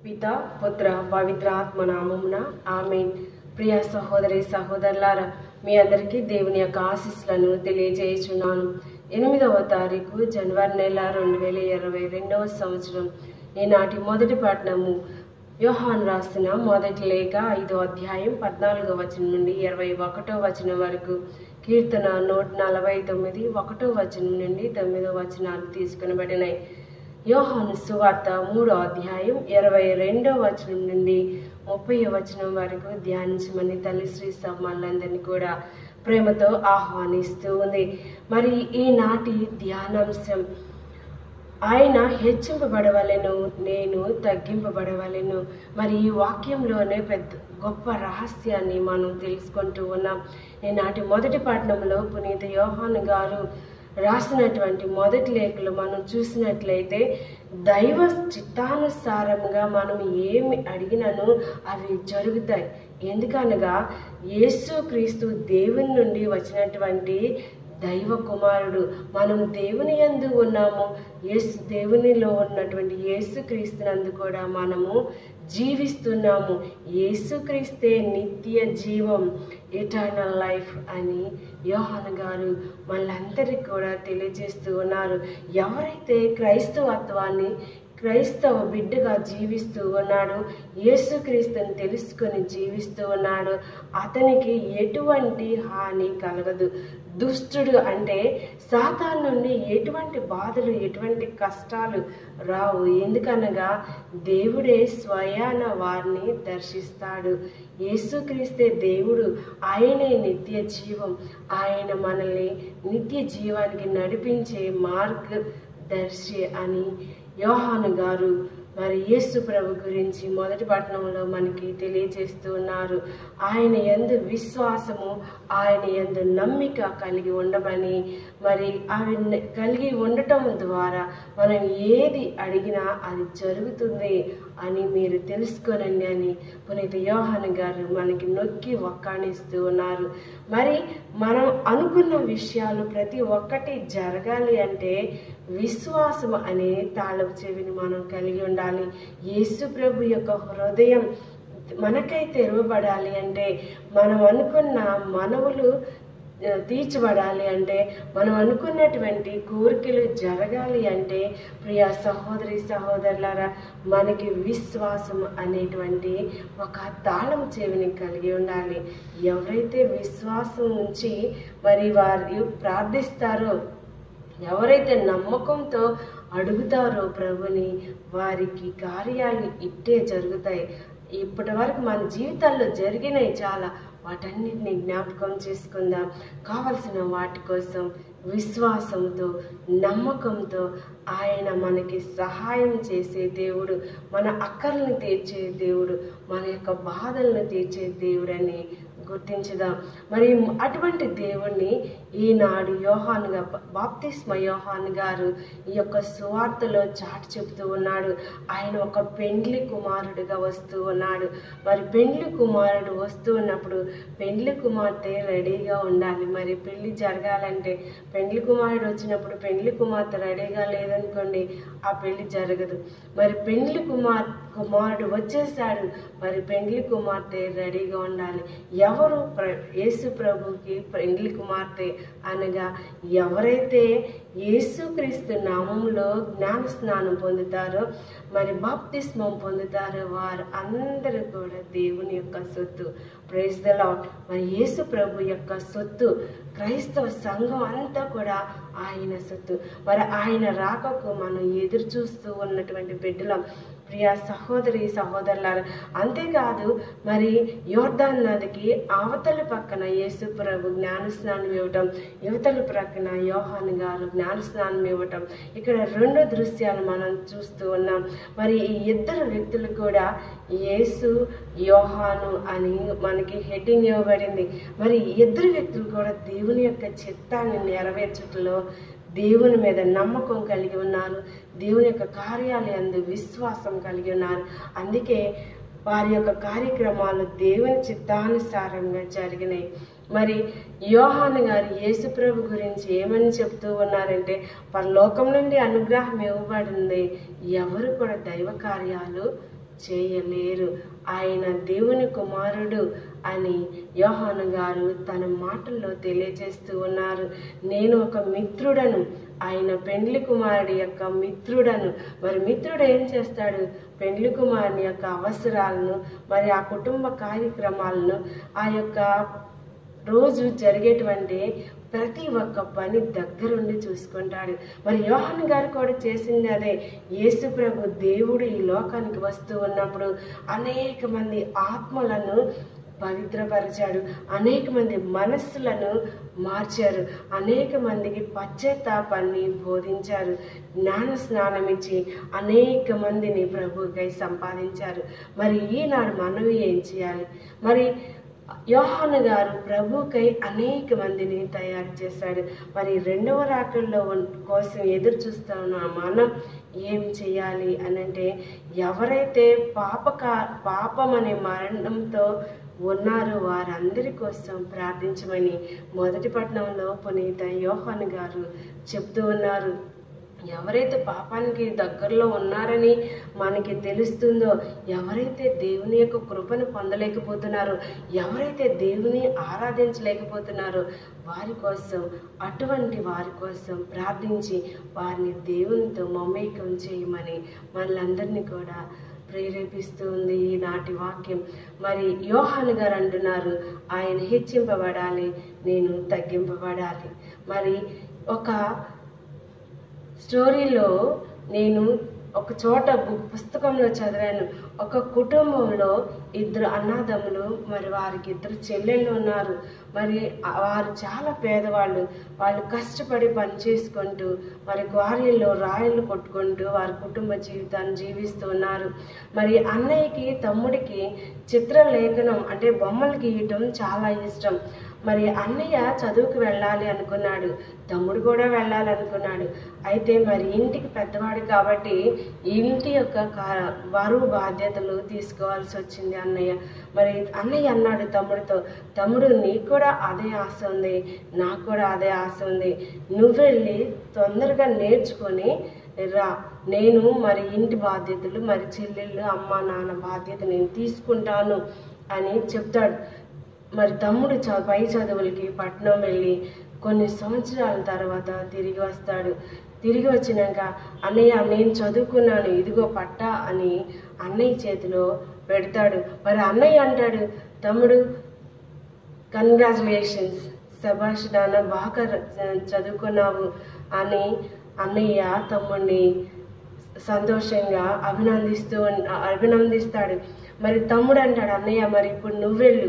పిత పుత్ర పవిత్రాత్మ నామమున ఆమె ప్రియ సహోదరి సహోదరులారా మీ అందరికీ దేవుని యొక్క ఆశీస్సులను తెలియజేయుచున్నాను ఎనిమిదవ తారీఖు జనవరి నెల రెండు వేల ఇరవై రెండవ సంవత్సరం ఈనాటి మొదటి పట్టణము యోహాన్ రాసిన మొదటి లేఖ ఐదో అధ్యాయం పద్నాలుగో వచనం నుండి ఇరవై ఒకటో వచనం వరకు కీర్తన నూట నలభై తొమ్మిది ఒకటో వచనం నుండి తొమ్మిదో వచనాలు తీసుకునబడినాయి యోహాను సువార్త మూడో అధ్యాయం ఇరవై రెండో వచనం నుండి ముప్పై వచనం వరకు ధ్యానించమని తల్లి శ్రీ సమ్మాలందరినీ కూడా ప్రేమతో ఆహ్వానిస్తూ ఉంది మరి ఈనాటి ధ్యానాంశం ఆయన హెచ్చింపబడవలెను నేను తగ్గింపబడవలెను మరి ఈ వాక్యంలోనే పెద్ద గొప్ప రహస్యాన్ని మనం తెలుసుకుంటూ ఉన్నాం ఈనాటి మొదటి పట్టణంలో పునీత యోహాను గారు రాసినటువంటి మొదటి లేఖలు మనం చూసినట్లయితే దైవ చిత్తానుసారంగా మనం ఏమి అడిగినను అవి జరుగుతాయి ఎందుకనగా యేసు క్రీస్తు దేవుని నుండి వచ్చినటువంటి దైవ కుమారుడు మనం దేవుని యందు ఉన్నాము యేసు దేవునిలో ఉన్నటువంటి యేసు క్రీస్తునందు కూడా మనము జీవిస్తున్నాము యేసుక్రీస్తే నిత్య జీవం ఎటర్నల్ లైఫ్ అని యోహాన్ గారు మళ్ళందరికీ కూడా తెలియజేస్తూ ఉన్నారు ఎవరైతే క్రైస్తవత్వాన్ని క్రైస్తవ బిడ్డగా జీవిస్తూ ఉన్నాడు యేసుక్రీస్తుని తెలుసుకొని జీవిస్తూ ఉన్నాడు అతనికి ఎటువంటి హాని కలగదు దుష్టుడు అంటే సాతాన్ నుండి ఎటువంటి బాధలు ఎటువంటి కష్టాలు రావు ఎందుకనగా దేవుడే స్వయాన వారిని దర్శిస్తాడు యేసుక్రీస్తే దేవుడు ఆయనే నిత్య జీవం ఆయన మనల్ని నిత్య జీవానికి నడిపించే మార్గ దర్శి అని యోహాను గారు మరి యేసు ప్రభు గురించి మొదటి పట్టణంలో మనకి తెలియజేస్తూ ఉన్నారు ఆయన ఎందు విశ్వాసము ఆయన ఎందు నమ్మిక కలిగి ఉండమని మరి అవి కలిగి ఉండటం ద్వారా మనం ఏది అడిగినా అది జరుగుతుంది అని మీరు తెలుసుకోనండి అని పునీత యోహాన్ గారు మనకి నొక్కి ఒక్కాణిస్తూ ఉన్నారు మరి మనం అనుకున్న విషయాలు ప్రతి ఒక్కటి జరగాలి అంటే విశ్వాసం అనే తాళపు చెవిని మనం కలిగి ఉండాలి యేసు ప్రభు యొక్క హృదయం మనకై తెరవబడాలి అంటే మనం అనుకున్న మనవులు తీర్చబడాలి అంటే మనం అనుకున్నటువంటి కోరికలు జరగాలి అంటే ప్రియ సహోదరి సహోదరులారా మనకి విశ్వాసం అనేటువంటి ఒక తాళం చెవిని కలిగి ఉండాలి ఎవరైతే విశ్వాసం ఉంచి మరి వారు ప్రార్థిస్తారో ఎవరైతే నమ్మకంతో అడుగుతారో ప్రభుని వారికి కార్యాలు ఇట్టే జరుగుతాయి ఇప్పటి వరకు మన జీవితాల్లో జరిగినాయి చాలా వాటన్నిటిని జ్ఞాపకం చేసుకుందాం కావలసిన వాటి కోసం విశ్వాసంతో నమ్మకంతో ఆయన మనకి సహాయం చేసే దేవుడు మన అక్కర్లను తీర్చే దేవుడు మన యొక్క బాధలను తీర్చే దేవుడని గుర్తించుదాం మరి అటువంటి దేవుణ్ణి ఈనాడు యోహాన్గా బాప్తిస్మ యోహాన్ గారు ఈ యొక్క సువార్తలో చాటి చెబుతూ ఉన్నాడు ఆయన ఒక పెండ్లి కుమారుడుగా వస్తూ ఉన్నాడు మరి పెండ్లి కుమారుడు వస్తూ ఉన్నప్పుడు పెండ్లి కుమార్తె రెడీగా ఉండాలి మరి పెళ్లి జరగాలంటే పెండ్లి కుమారుడు వచ్చినప్పుడు పెండ్లి కుమార్తె రెడీగా లేదనుకోండి ఆ పెళ్లి జరగదు మరి పెండ్లి కుమార్ కుమారుడు వచ్చేసాడు మరి పెండ్లి కుమార్తె రెడీగా ఉండాలి ఎవరు ప్ర యేసు ప్రభుకి పెండ్లి కుమార్తె అనగా ఎవరైతే యేసుక్రీస్తు నామంలో జ్ఞాన స్నానం పొందుతారో మరి బాప్తిస్మం పొందుతారో వారు అందరూ కూడా దేవుని యొక్క సొత్తు ప్రైజ్ ద లాట్ మరి యేసు ప్రభు యొక్క సొత్తు క్రైస్తవ సంఘం అంతా కూడా ఆయన సొత్తు మరి ఆయన రాకకు మనం ఎదురు చూస్తూ ఉన్నటువంటి బిడ్డలం ప్రియ సహోదరి సహోదరులారు అంతేకాదు మరి యోర్ధాన్ నదికి అవతల పక్కన యేసు ప్రభు జ్ఞాన స్నానం ఇవ్వటం యువతల ప్రక్కన యోహాన్ గారు జ్ఞాన స్నానం ఇవ్వటం ఇక్కడ రెండు దృశ్యాలు మనం చూస్తూ ఉన్నాం మరి ఈ ఇద్దరు వ్యక్తులు కూడా యేసు యోహాను అని మనకి హెడ్డింగ్ ఇవ్వబడింది మరి ఇద్దరు వ్యక్తులు కూడా దేవుని యొక్క చిత్తాన్ని నెరవేర్చటంలో దేవుని మీద నమ్మకం కలిగి ఉన్నారు దేవుని యొక్క కార్యాలు అందు విశ్వాసం కలిగి ఉన్నారు అందుకే వారి యొక్క కార్యక్రమాలు దేవుని చిత్తానుసారంగా జరిగినాయి మరి యోహాను గారు యేసుప్రభు గురించి ఏమని చెప్తూ ఉన్నారంటే పరలోకం నుండి అనుగ్రహం ఇవ్వబడింది ఎవరు కూడా దైవ కార్యాలు చేయలేరు ఆయన దేవుని కుమారుడు అని యోహాను గారు తన మాటల్లో తెలియజేస్తూ ఉన్నారు నేను ఒక మిత్రుడను ఆయన పెండ్లి కుమారుడి యొక్క మిత్రుడను మరి మిత్రుడు ఏం చేస్తాడు పెండ్లి కుమారుని యొక్క అవసరాలను మరి ఆ కుటుంబ కార్యక్రమాలను ఆ యొక్క రోజు జరిగేటువంటి ప్రతి ఒక్క పని దగ్గరుండి చూసుకుంటాడు మరి యోహన్ గారు కూడా చేసింది అదే యేసు ప్రభు దేవుడు ఈ లోకానికి వస్తూ ఉన్నప్పుడు అనేక మంది ఆత్మలను పవిత్రపరిచాడు అనేక మంది మనస్సులను మార్చారు అనేక మందికి పశ్చాత్తాపాన్ని బోధించారు జ్ఞాన స్నానం ఇచ్చి అనేక మందిని ప్రభుకై సంపాదించారు మరి ఈనాడు మనం ఏం చేయాలి మరి యోహాను గారు ప్రభుకై అనేక మందిని తయారు చేశాడు మరి రెండవ రాకల్లో ఉన్- కోసం ఎదురు చూస్తా ఉన్న మనం ఏం చేయాలి అని అంటే ఎవరైతే పాపక పాపం అనే మరణంతో ఉన్నారో వారందరి కోసం ప్రార్థించమని మొదటి పట్టణంలో పునీత యోహాను గారు చెప్తూ ఉన్నారు ఎవరైతే పాపానికి దగ్గరలో ఉన్నారని మనకి తెలుస్తుందో ఎవరైతే దేవుని యొక్క కృపను పొందలేకపోతున్నారో ఎవరైతే దేవుని ఆరాధించలేకపోతున్నారో వారి కోసం అటువంటి వారి కోసం ప్రార్థించి వారిని దేవునితో మమేకం చేయమని మనలందరినీ కూడా ప్రేరేపిస్తుంది ఈనాటి వాక్యం మరి యోహాను గారు అంటున్నారు ఆయన హెచ్చింపబడాలి నేను తగ్గింపబడాలి మరి ఒక స్టోరీలో నేను ఒక చోట బుక్ పుస్తకంలో చదివాను ఒక కుటుంబంలో ఇద్దరు అన్నదమ్ములు మరి వారికి ఇద్దరు చెల్లెళ్ళు ఉన్నారు మరి ఆ- వారు చాలా పేదవాళ్ళు వాళ్ళు కష్టపడి పని చేసుకుంటూ మరి క్వారీల్లో రాయలు కొట్టుకుంటూ వారి కుటుంబ జీవితాన్ని జీవిస్తూ ఉన్నారు మరి అన్నయ్యకి తమ్ముడికి చిత్రలేఖనం అంటే బొమ్మలు గీయటం చాలా ఇష్టం మరి అన్నయ్య చదువుకు వెళ్ళాలి అనుకున్నాడు తమ్ముడు కూడా వెళ్ళాలి అనుకున్నాడు అయితే మరి ఇంటికి పెద్దవాడు కాబట్టి ఇంటి యొక్క కా- బరువు బాధ్యతలు తీసుకోవాల్సి వచ్చింది అన్నయ్య మరి అన్నయ్య అన్నాడు తమ్ముడితో తమ్ముడు నీకు కూడా అదే ఆశ ఉంది నాకు కూడా అదే ఆశ ఉంది నువ్వు వెళ్ళి తొందరగా నేర్చుకొని రా నేను మరి ఇంటి బాధ్యతలు మరి చెల్లెళ్ళు అమ్మ నాన్న బాధ్యత నేను తీసుకుంటాను అని చెప్తాడు మరి తమ్ముడు చ పై చదువులకి పట్నం వెళ్ళి కొన్ని సంవత్సరాల తర్వాత తిరిగి వస్తాడు తిరిగి వచ్చినాక అన్నయ్య నేను చదువుకున్నాను ఇదిగో పట్ట అని అన్నయ్య చేతిలో పెడతాడు మరి అన్నయ్య అంటాడు తమ్ముడు కంగ్రాచులేషన్స్ శభాష్ నాన్న బాగా ర- చదువుకున్నావు అని అన్నయ్య తమ్ముడిని సంతోషంగా అభినందిస్తూ ఉన్- అభినందిస్తాడు మరి తమ్ముడు అంటాడు అన్నయ్య మరి ఇప్పుడు నువ్వెళ్ళు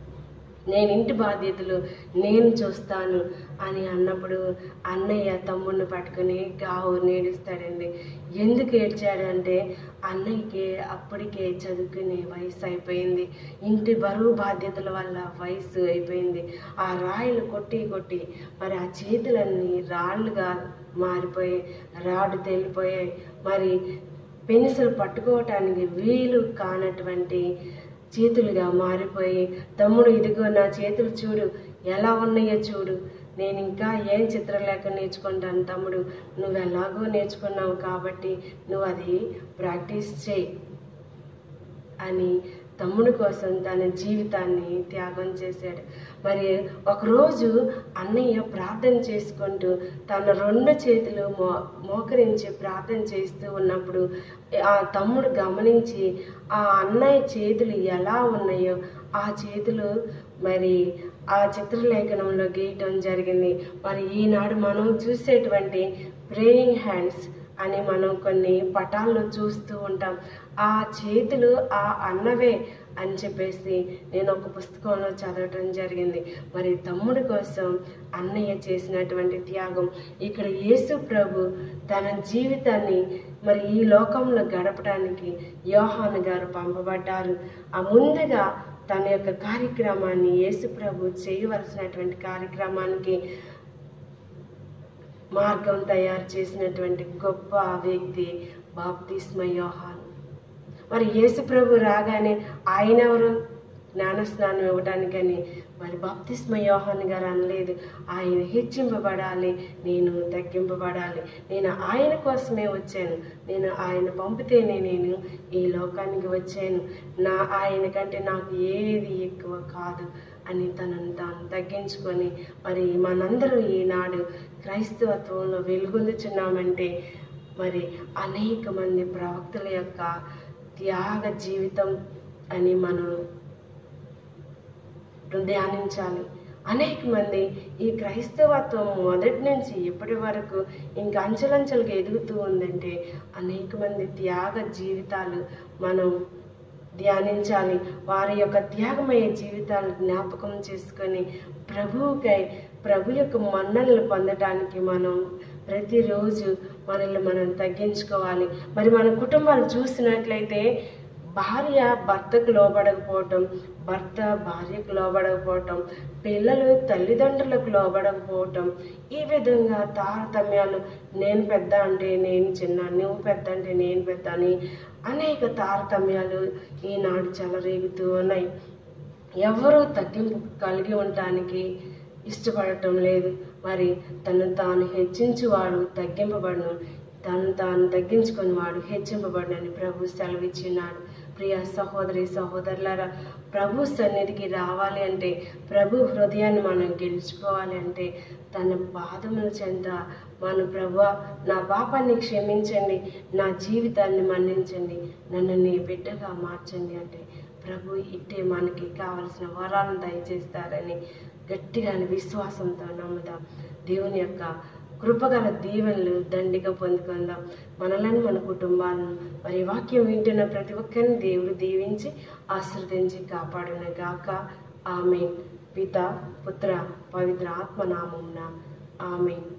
నేను ఇంటి బాధ్యతలు నేను చూస్తాను అని అన్నప్పుడు అన్నయ్య తమ్ముడిని పట్టుకుని గావు నేడుస్తాడండి ఎందుకు ఏడ్చాడు అంటే అన్నయ్యకి అప్పటికే చదువుకునే వయసు అయిపోయింది ఇంటి బరువు బాధ్యతల వల్ల వయసు అయిపోయింది ఆ రాయిలు కొట్టి కొట్టి మరి ఆ చేతులన్నీ రాళ్ళుగా మారిపోయి రాడు తేలిపోయాయి మరి పెన్సిల్ పట్టుకోవటానికి వీలు కానటువంటి చేతులుగా మారిపోయి తమ్ముడు ఇదిగో నా చేతులు చూడు ఎలా ఉన్నాయో చూడు నేను ఇంకా ఏం చిత్రలేఖ నేర్చుకుంటాను తమ్ముడు నువ్వు ఎలాగో నేర్చుకున్నావు కాబట్టి నువ్వు అది ప్రాక్టీస్ చేయి అని తమ్ముడి కోసం తన జీవితాన్ని త్యాగం చేశాడు మరి ఒకరోజు అన్నయ్య ప్రార్థన చేసుకుంటూ తన రెండు చేతులు మో మోకరించి ప్రార్థన చేస్తూ ఉన్నప్పుడు ఆ తమ్ముడు గమనించి ఆ అన్నయ్య చేతులు ఎలా ఉన్నాయో ఆ చేతులు మరి ఆ చిత్రలేఖనంలో గీయటం జరిగింది మరి ఈనాడు మనం చూసేటువంటి ప్రేయింగ్ హ్యాండ్స్ అని మనం కొన్ని పటాల్లో చూస్తూ ఉంటాం ఆ చేతులు ఆ అన్నవే అని చెప్పేసి నేను ఒక పుస్తకంలో చదవటం జరిగింది మరి తమ్ముడి కోసం అన్నయ్య చేసినటువంటి త్యాగం ఇక్కడ యేసు ప్రభు తన జీవితాన్ని మరి ఈ లోకంలో గడపడానికి యోహాను గారు పంపబడ్డారు ఆ ముందుగా తన యొక్క కార్యక్రమాన్ని యేసు ప్రభు చేయవలసినటువంటి కార్యక్రమానికి మార్గం తయారు చేసినటువంటి గొప్ప వ్యక్తి బాప్తిస్మ యోహాన్ మరి యేసు ప్రభు రాగానే ఆయన ఎవరు జ్ఞాన స్నానం ఇవ్వడానికని మరి బాప్తిస్మ యోహాన్ గారు అనలేదు ఆయన హెచ్చింపబడాలి నేను తగ్గింపబడాలి నేను ఆయన కోసమే వచ్చాను నేను ఆయన పంపితేనే నేను ఈ లోకానికి వచ్చాను నా ఆయన కంటే నాకు ఏది ఎక్కువ కాదు అని తనను తాను తగ్గించుకొని మరి మనందరం ఈనాడు క్రైస్తవత్వంలో వెలుగొందుచున్నామంటే మరి అనేక మంది ప్రవక్తల యొక్క త్యాగ జీవితం అని మనం ధ్యానించాలి అనేక మంది ఈ క్రైస్తవత్వం మొదటి నుంచి ఇప్పటి వరకు ఇంకా అంచెలంచెలుగా ఎదుగుతూ ఉందంటే అనేక మంది త్యాగ జీవితాలు మనం ధ్యానించాలి వారి యొక్క త్యాగమయ్యే జీవితాలు జ్ఞాపకం చేసుకొని ప్రభువుకై ప్రభు యొక్క మన్ననలు పొందటానికి మనం ప్రతిరోజు మనల్ని మనం తగ్గించుకోవాలి మరి మన కుటుంబాలు చూసినట్లయితే భార్య భర్తకు లోబడకపోవటం భర్త భార్యకు లోబడకపోవటం పిల్లలు తల్లిదండ్రులకు లోబడకపోవటం ఈ విధంగా తారతమ్యాలు నేను పెద్ద అంటే నేను చిన్న నువ్వు పెద్ద అంటే నేను పెద్ద అని అనేక తారతమ్యాలు ఈనాడు చెలరేగుతూ ఉన్నాయి ఎవరు తగ్గింపు కలిగి ఉండటానికి ఇష్టపడటం లేదు మరి తను తాను హెచ్చించువాడు తగ్గింపబడను తను తాను తగ్గించుకుని వాడు హెచ్చింపబడనని ప్రభు సెలవిచ్చినాడు ప్రియ సహోదరి సహోదరులారా ప్రభు సన్నిధికి రావాలి అంటే ప్రభు హృదయాన్ని మనం గెలుచుకోవాలి అంటే తన పాదముల చెంత మన ప్రభు నా పాపాన్ని క్షమించండి నా జీవితాన్ని మన్నించండి నన్ను నీ బిడ్డగా మార్చండి అంటే ప్రభు ఇట్టే మనకి కావలసిన వరాలను దయచేస్తారని గట్టిగా విశ్వాసంతో నమ్ముదాం దేవుని యొక్క కృపగల దీవెనలు దండిగా పొందుకుందాం మనలను మన కుటుంబాలను మరి వాక్యం వింటున్న ప్రతి ఒక్కరిని దేవుడు దీవించి ఆశ్రదించి కాపాడున గాక ఆమె పిత పుత్ర పవిత్ర ఆత్మనామమున ఆమె